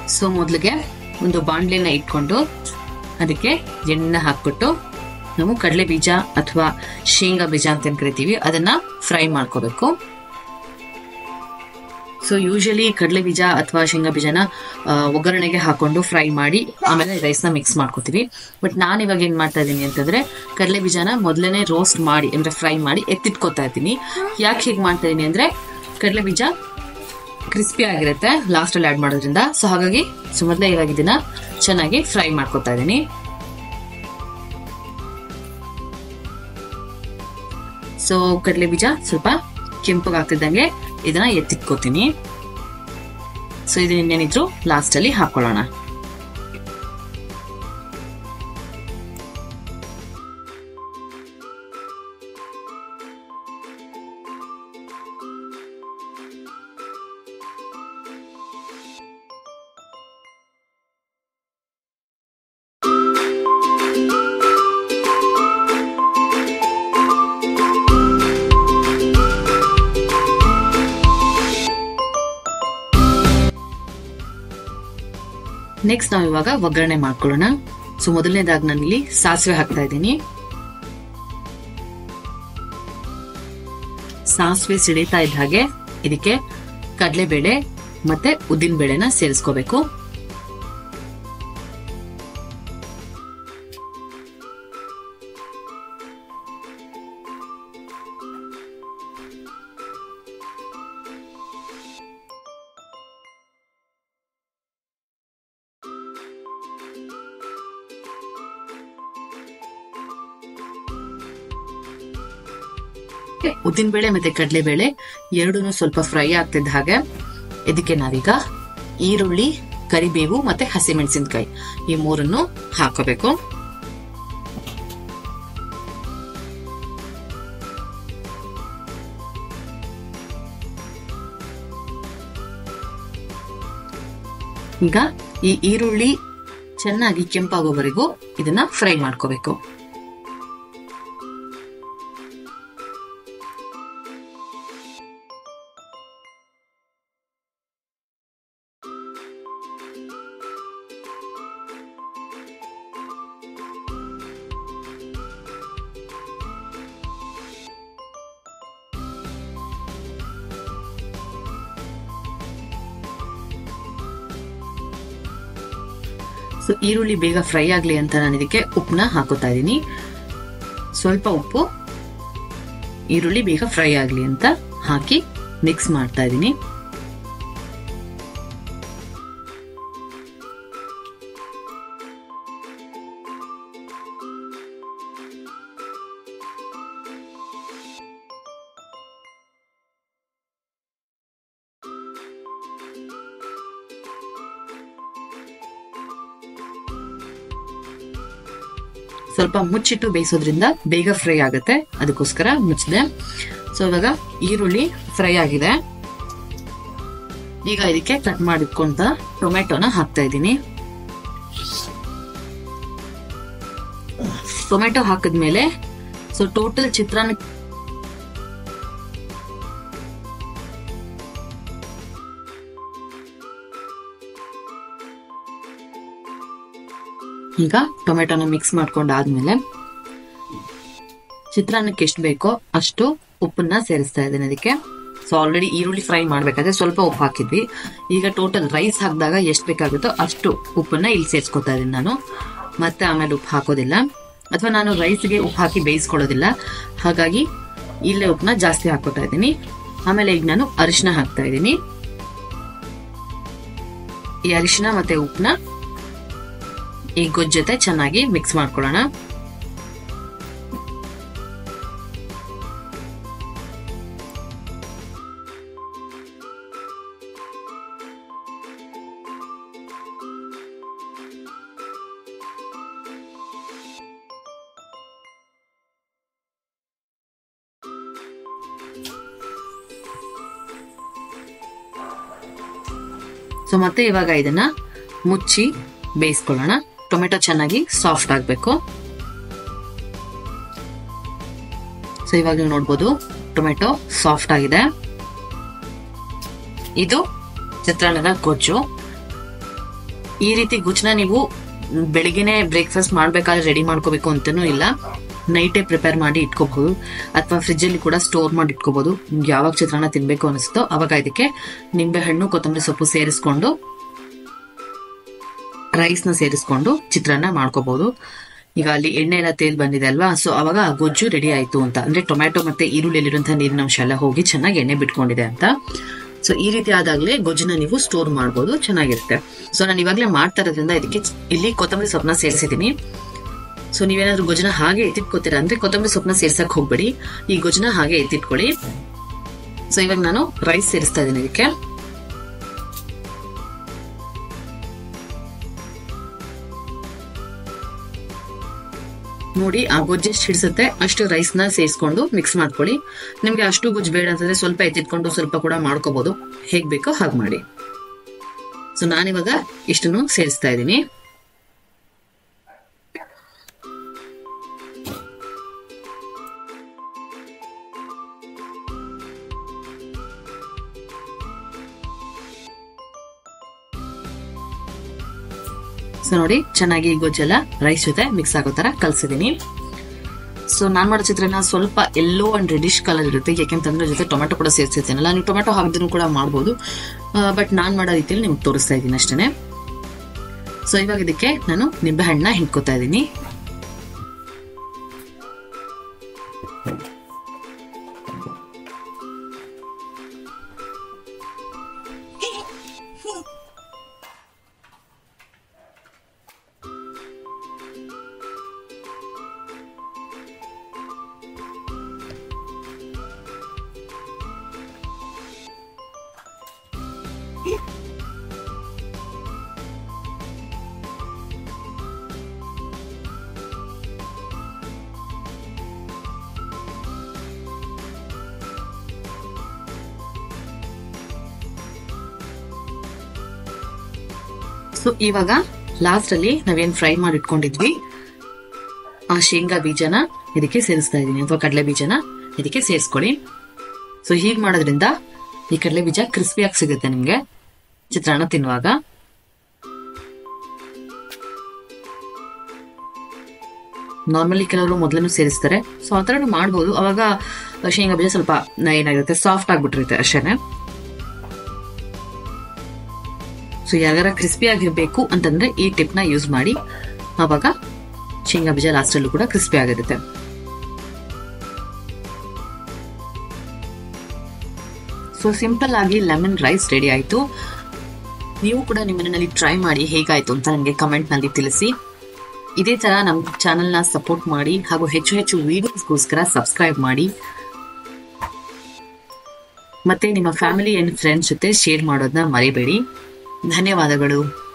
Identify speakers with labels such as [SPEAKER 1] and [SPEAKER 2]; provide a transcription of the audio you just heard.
[SPEAKER 1] so ಮೊದಲಿಗೆ ಒಂದು ಬಾಣಲೆನ ಇಟ್ಕೊಂಡು ಅದಕ್ಕೆ ಎಣ್ಣೆ ಹಾಕ್ಬಿಟ್ಟು ನಾವು ಕಡಲೆ ಬೀಜ ಅಥವಾ ಶೇಂಗಾ ಬೀಜ ಅಂತ ಏನ್ ಕರಿತೀವಿ ಅದನ್ನ ಫ್ರೈ ಮಾಡ್ಕೋಬೇಕು ಸೊ ಯೂಶಲಿ ಕಡಲೆ ಬೀಜ ಅಥವಾ ಶೇಂಗಾ ಬೀಜನ ಆ, ಒಗ್ಗರಣೆಗೆ ಹಾಕೊಂಡು ಫ್ರೈ ಮಾಡಿ ಆಮೇಲೆ ರೈಸ್ನ ಮಿಕ್ಸ್ ಮಾಡ್ಕೋತೀವಿ ಬಟ್ ನಾನು ಇವಾಗ ಏನ್ ಮಾಡ್ತಾ ಇದ್ದೀನಿ ಅಂತಂದ್ರೆ ಕಡಲೆ ಬೀಜನ ಮೊದಲನೇ ರೋಸ್ಟ್ ಮಾಡಿ ಅಂದ್ರೆ ಫ್ರೈ ಮಾಡಿ ಎತ್ತಿಟ್ಕೋತಾ ಇದ್ದೀನಿ ಯಾಕೆ ಹೀಗೆ ಮಾಡ್ತಾ ಇದ್ದೀನಿ ಅಂದ್ರೆ ಕಡಲೆ ಬೀಜ ಕ್ರಿಸ್ಪಿ ಆಗಿರುತ್ತೆ ಲಾಸ್ಟ್ ಅಲ್ಲಿ ಆಡ್ ಮಾಡೋದ್ರಿಂದ ಸೊ ಹಾಗಾಗಿ ಸೊ ಮೊದಲೇ ಇವಾಗ ಇದನ್ನ ಚೆನ್ನಾಗಿ ಫ್ರೈ ಮಾಡ್ಕೊತಾ ಇದ್ದೀನಿ ಸೊ ಕಡಲೆ ಬೀಜ ಸ್ವಲ್ಪ ಕೆಂಪಗಾಗ್ತಿದ್ದಂಗೆ ಇದನ್ನ ಎತ್ತಿಟ್ಕೋತೀನಿ ಸೊ ಇದು ಇನ್ನೇನಿದ್ರು ಲಾಸ್ಟ್ ಅಲ್ಲಿ ಹಾಕೊಳ್ಳೋಣ ನೆಕ್ಸ್ಟ್ ನಾವು ಇವಾಗ ಒಗ್ಗರಣೆ ಮಾಡ್ಕೊಳ್ಳೋಣ ಸೊ ಮೊದಲನೇದಾಗಿ ನಾನಿಲ್ಲಿ ಸಾಸಿವೆ ಹಾಕ್ತಾ ಇದ್ದೀನಿ ಸಾಸಿವೆ ಸಿಡಿತಾ ಇದ್ದ ಹಾಗೆ ಇದಕ್ಕೆ ಕಡಲೆಬೇಳೆ ಮತ್ತೆ ಉದ್ದಿನ ಬೇಳೆನ ಸೇರಿಸ್ಕೋಬೇಕು ಉದ್ದಿನ ಬೇಳೆ ಮತ್ತೆ ಕಡಲೆಬೇಳೆ ಎರಡೂ ಸ್ವಲ್ಪ ಫ್ರೈ ಆಗ್ತಿದ್ದ ಹಾಗೆ ಇದಕ್ಕೆ ನಾವೀಗ ಈರುಳ್ಳಿ ಕರಿಬೇವು ಮತ್ತೆ ಹಸಿಮೆಣಸಿನಕಾಯಿ ಈ ಮೂರನ್ನು ಹಾಕೋಬೇಕು ಈಗ ಈ ಈರುಳ್ಳಿ ಚೆನ್ನಾಗಿ ಕೆಂಪಾಗೋವರೆಗೂ ಇದನ್ನ ಫ್ರೈ ಮಾಡ್ಕೋಬೇಕು ಸೊ ಈರುಳ್ಳಿ ಬೇಗ ಫ್ರೈ ಆಗ್ಲಿ ಅಂತ ನಾನು ಇದಕ್ಕೆ ಉಪ್ಪನ್ನ ಹಾಕೋತಾ ಇದ್ದೀನಿ ಸ್ವಲ್ಪ ಉಪ್ಪು ಈರುಳ್ಳಿ ಬೇಗ ಫ್ರೈ ಆಗ್ಲಿ ಅಂತ ಹಾಕಿ ಮಿಕ್ಸ್ ಮಾಡ್ತಾ ಇದ್ದೀನಿ ಸ್ವಲ್ಪ ಮುಚ್ಚಿಟ್ಟು ಬೇಯಿಸೋದ್ರಿಂದ ಬೇಗ ಫ್ರೈ ಆಗುತ್ತೆ ಅದಕ್ಕೋಸ್ಕರ ಮುಚ್ಚಿದೆ ಸೊ ಇವಾಗ ಈರುಳ್ಳಿ ಫ್ರೈ ಆಗಿದೆ ಈಗ ಇದಕ್ಕೆ ಕಟ್ ಮಾಡಿಟ್ಕೊಂತ ಟೊಮೆಟೊನ ಹಾಕ್ತಾ ಇದ್ದೀನಿ ಟೊಮೆಟೊ ಹಾಕಿದ್ಮೇಲೆ ಸೊ ಟೋಟಲ್ ಚಿತ್ರಾನ್ನ ಈಗ ಟೊಮೆಟೊನ ಮಿಕ್ಸ್ ಮಾಡ್ಕೊಂಡಾದ್ಮೇಲೆ ಚಿತ್ರಾನ್ನಕ್ಕೆ ಎಷ್ಟು ಬೇಕೋ ಅಷ್ಟು ಉಪ್ಪನ್ನ ಸೇರಿಸ್ತಾ ಇದ್ದೇನೆ ಅದಕ್ಕೆ ಸೊ ಆಲ್ರೆಡಿ ಈರುಳ್ಳಿ ಫ್ರೈ ಮಾಡ್ಬೇಕಾದ್ರೆ ಸ್ವಲ್ಪ ಉಪ್ಪು ಹಾಕಿದ್ವಿ ಈಗ ಟೋಟಲ್ ರೈಸ್ ಹಾಕಿದಾಗ ಎಷ್ಟು ಬೇಕಾಗುತ್ತೋ ಅಷ್ಟು ಉಪ್ಪನ್ನ ಇಲ್ಲಿ ಸೇರಿಸ್ಕೊತಾ ಇದ್ದೀನಿ ನಾನು ಮತ್ತೆ ಆಮೇಲೆ ಉಪ್ಪು ಹಾಕೋದಿಲ್ಲ ಅಥವಾ ನಾನು ರೈಸ್ಗೆ ಉಪ್ಪು ಹಾಕಿ ಬೇಯಿಸ್ಕೊಳ್ಳೋದಿಲ್ಲ ಹಾಗಾಗಿ ಇಲ್ಲೇ ಉಪ್ಪನ್ನ ಜಾಸ್ತಿ ಹಾಕೋತಾ ಇದ್ದೀನಿ ಆಮೇಲೆ ಈಗ ನಾನು ಅರಿಶಿನ ಹಾಕ್ತಾ ಇದ್ದೀನಿ ಈ ಅರಿಶಿನ ಮತ್ತೆ ಉಪ್ಪನ್ನ ಈ ಗೊಜ್ಜು ಜೊತೆ ಚೆನ್ನಾಗಿ ಮಿಕ್ಸ್ ಮಾಡ್ಕೊಳ್ಳೋಣ ಸೊ ಮತ್ತೆ ಇವಾಗ ಇದನ್ನ ಮುಚ್ಚಿ ಬೇಯಿಸ್ಕೊಳ್ಳೋಣ ಟೊಮೆಟೊ ಚೆನ್ನಾಗಿ ಸಾಫ್ಟ್ ಆಗಬೇಕು ಸೊ ಇವಾಗ ನೀವು ನೋಡ್ಬೋದು ಟೊಮೆಟೊ ಸಾಫ್ಟ್ ಆಗಿದೆ ಇದು ಚಿತ್ರಾನ್ನದ ಗೊಜ್ಜು ಈ ರೀತಿ ಗುಜ್ನ ನೀವು ಬೆಳಿಗ್ಗೆನೆ ಬ್ರೇಕ್ಫಾಸ್ಟ್ ಮಾಡ್ಬೇಕಾದ್ರೆ ರೆಡಿ ಮಾಡ್ಕೋಬೇಕು ಅಂತನೂ ಇಲ್ಲ ನೈಟೇ ಪ್ರಿಪೇರ್ ಮಾಡಿ ಇಟ್ಕೋಬಹುದು ಅಥವಾ ಫ್ರಿಜ್ಜಲ್ಲಿ ಕೂಡ ಸ್ಟೋರ್ ಮಾಡಿ ಇಟ್ಕೋಬಹುದು ನಿಮ್ಗೆ ಯಾವಾಗ ಚಿತ್ರಾನ್ನ ತಿನ್ಬೇಕು ಅನಿಸುತ್ತೋ ಅವಾಗ ಇದಕ್ಕೆ ನಿಂಬೆ ಹಣ್ಣು ಕೊತ್ತಂಬರಿ ಸೊಪ್ಪು ಸೇರಿಸ್ಕೊಂಡು ರೈಸ್ನ ಸೇರಿಸ್ಕೊಂಡು ಚಿತ್ರಾನ್ನ ಮಾಡ್ಕೋಬಹುದು ಈಗ ಅಲ್ಲಿ ಎಣ್ಣೆ ಎಲ್ಲ ತೇಲ್ ಬಂದಿದೆ ಅಲ್ವಾ ಸೊ ಅವಾಗ ಆ ಗೊಜ್ಜು ರೆಡಿ ಆಯ್ತು ಅಂತ ಅಂದ್ರೆ ಟೊಮ್ಯಾಟೊ ಮತ್ತೆ ಈರುಳ್ಳಿಯಲ್ಲಿರುವಂತಹ ನೀರಿನ ಅಂಶ ಎಲ್ಲ ಹೋಗಿ ಚೆನ್ನಾಗಿ ಎಣ್ಣೆ ಬಿಟ್ಕೊಂಡಿದೆ ಅಂತ ಸೊ ಈ ರೀತಿ ಆದಾಗಲೇ ಗೊಜ್ಜನ್ನ ನೀವು ಸ್ಟೋರ್ ಮಾಡ್ಬೋದು ಚೆನ್ನಾಗಿರುತ್ತೆ ಸೊ ನಾನು ಇವಾಗಲೇ ಮಾಡ್ತಾ ಇರೋದ್ರಿಂದ ಇದಕ್ಕೆ ಇಲ್ಲಿ ಕೊತ್ತಂಬರಿ ಸೊಪ್ಪನ್ನ ಸೇರಿಸಿದ್ದೀನಿ ಸೊ ನೀವೇನಾದ್ರೂ ಗೊಜ್ಜನ ಹಾಗೆ ಎತ್ತಿಟ್ಕೋತೀರಾ ಅಂದ್ರೆ ಕೊತ್ತಂಬರಿ ಸೊಪ್ಪನ್ನ ಸೇರ್ಸಕ್ ಹೋಗ್ಬೇಡಿ ಈ ಗೊಜ್ಜನ ಹಾಗೆ ಎತ್ತಿಟ್ಕೊಳ್ಳಿ ಸೊ ಇವಾಗ ನಾನು ರೈಸ್ ಸೇರಿಸ್ತಾ ಇದ್ದೀನಿ ಇದಕ್ಕೆ ನೋಡಿ ಆ ಗೊಜ್ಜು ಎಷ್ಟು ಹಿಡಿಸುತ್ತೆ ಅಷ್ಟು ರೈಸ್ನ ಸೇರಿಸ್ಕೊಂಡು ಮಿಕ್ಸ್ ಮಾಡ್ಕೊಳ್ಳಿ ನಿಮ್ಗೆ ಅಷ್ಟು ಗೊಜ್ಜು ಬೇಡ ಅಂತಂದ್ರೆ ಸ್ವಲ್ಪ ಎತ್ತಿಟ್ಕೊಂಡು ಸ್ವಲ್ಪ ಕೂಡ ಮಾಡ್ಕೋಬಹುದು ಹೇಗ್ ಬೇಕೋ ಹಾಗೆ ಮಾಡಿ ಸೊ ನಾನಿವಾಗ ಇಷ್ಟನ್ನು ಸೇರಿಸ್ತಾ ಇದ್ದೀನಿ ಸೊ ನೋಡಿ ಚೆನ್ನಾಗಿ ಈ ಗೊಜ್ಜೆಲ್ಲ ರೈಸ್ ಜೊತೆ ಮಿಕ್ಸ್ ಆಗೋ ತರ ಕಲ್ಸಿದೀನಿ ಸೊ ನಾನ್ ಮಾಡೋ ಚಿತ್ರಾನ್ನ ಸ್ವಲ್ಪ ಎಲ್ಲೋ ಅಂಡ್ ರೆಡಿಶ್ ಕಲರ್ ಇರುತ್ತೆ ಯಾಕೆಂತಂದ್ರೆ ಜೊತೆ ಟೊಮೆಟೊ ಕೂಡ ಸೇರಿಸಿರ್ತೀನಲ್ಲ ನೀವು ಟೊಮೆಟೊ ಹಾಕಿದ್ರು ಕೂಡ ಮಾಡ್ಬೋದು ಬಟ್ ನಾನ್ ಮಾಡೋ ರೀತಿಯಲ್ಲಿ ನಿಮ್ಗೆ ತೋರಿಸ್ತಾ ಇದ್ದೀನಿ ಅಷ್ಟೇ ಸೊ ಇವಾಗ ಇದಕ್ಕೆ ನಾನು ನಿಂಬೆ ಹಣ್ಣನ್ನ ಹಿಂಡ್ಕೋತಾ ಇದ್ದೀನಿ ಸೊ ಇವಾಗ ಲಾಸ್ಟ್ ಅಲ್ಲಿ ನಾವೇನ್ ಫ್ರೈ ಮಾಡಿ ಇಟ್ಕೊಂಡಿದ್ವಿ ಆ ಶೇಂಗಾ ಬೀಜನ ಇದಕ್ಕೆ ಸೇರಿಸ್ತಾ ಇದ್ದೀನಿ ಅಥವಾ ಕಡಲೆ ಬೀಜನ ಇದಕ್ಕೆ ಸೇರಿಸ್ಕೊಳ್ಳಿ ಸೊ ಹೀಗೆ ಮಾಡೋದ್ರಿಂದ ಈ ಕಡಲೆ ಬೀಜ ಕ್ರಿಸ್ಪಿಯಾಗಿ ಸಿಗುತ್ತೆ ನಿಮ್ಗೆ ಚಿತ್ರಾನ್ನ ತಿನ್ನುವಾಗ ನಾರ್ಮಲಿ ಕೆಲವರು ಮೊದಲನ್ನು ಸೇರಿಸ್ತಾರೆ ಸೊ ಆ ಥರನೂ ಮಾಡ್ಬೋದು ಅವಾಗ ಶೇಂಗಾ ಬೀಜ ಸ್ವಲ್ಪ ಏನಾಗಿರುತ್ತೆ ಸಾಫ್ಟ್ ಆಗಿಬಿಟ್ಟಿರುತ್ತೆ ಅಷ್ಟೇನೆ ಸೊ ಯಾರಿಗಾರ ಕ್ರಿಸ್ಪಿ ಆಗಿರ್ಬೇಕು ಅಂತಂದ್ರೆ ಈ ಟಿಪ್ನ ಯೂಸ್ ಮಾಡಿ ಆವಾಗ ಶೇಂಗಾ ಬೀಜ ಲಾಸ್ಟಲ್ಲೂ ಕೂಡ ಕ್ರಿಸ್ಪಿ ಆಗಿರುತ್ತೆ ಸೊ ಸಿಂಪಲ್ ಆಗಿ ಲೆಮನ್ ರೈಸ್ ರೆಡಿ ಆಯಿತು ನೀವು ಕೂಡ ನಿಮ್ಮ ಮನೆಯಲ್ಲಿ ಟ್ರೈ ಮಾಡಿ ಹೇಗಾಯ್ತು ಅಂತ ನನಗೆ ಕಮೆಂಟ್ನಲ್ಲಿ ತಿಳಿಸಿ ಇದೇ ತರ ನಮ್ಮ ಚಾನೆಲ್ನ ಸಪೋರ್ಟ್ ಮಾಡಿ ಹಾಗೂ ಹೆಚ್ಚು ಹೆಚ್ಚು ವಿಡಿಯೋಸ್ಗೋಸ್ಕರ ಸಬ್ಸ್ಕ್ರೈಬ್ ಮಾಡಿ ಮತ್ತೆ ನಿಮ್ಮ ಫ್ಯಾಮಿಲಿ ಅಂಡ್ ಫ್ರೆಂಡ್ಸ್ ಜೊತೆ ಶೇರ್ ಮಾಡೋದನ್ನ ಮರಿಬೇಡಿ ಧನ್ಯವಾದಗಳು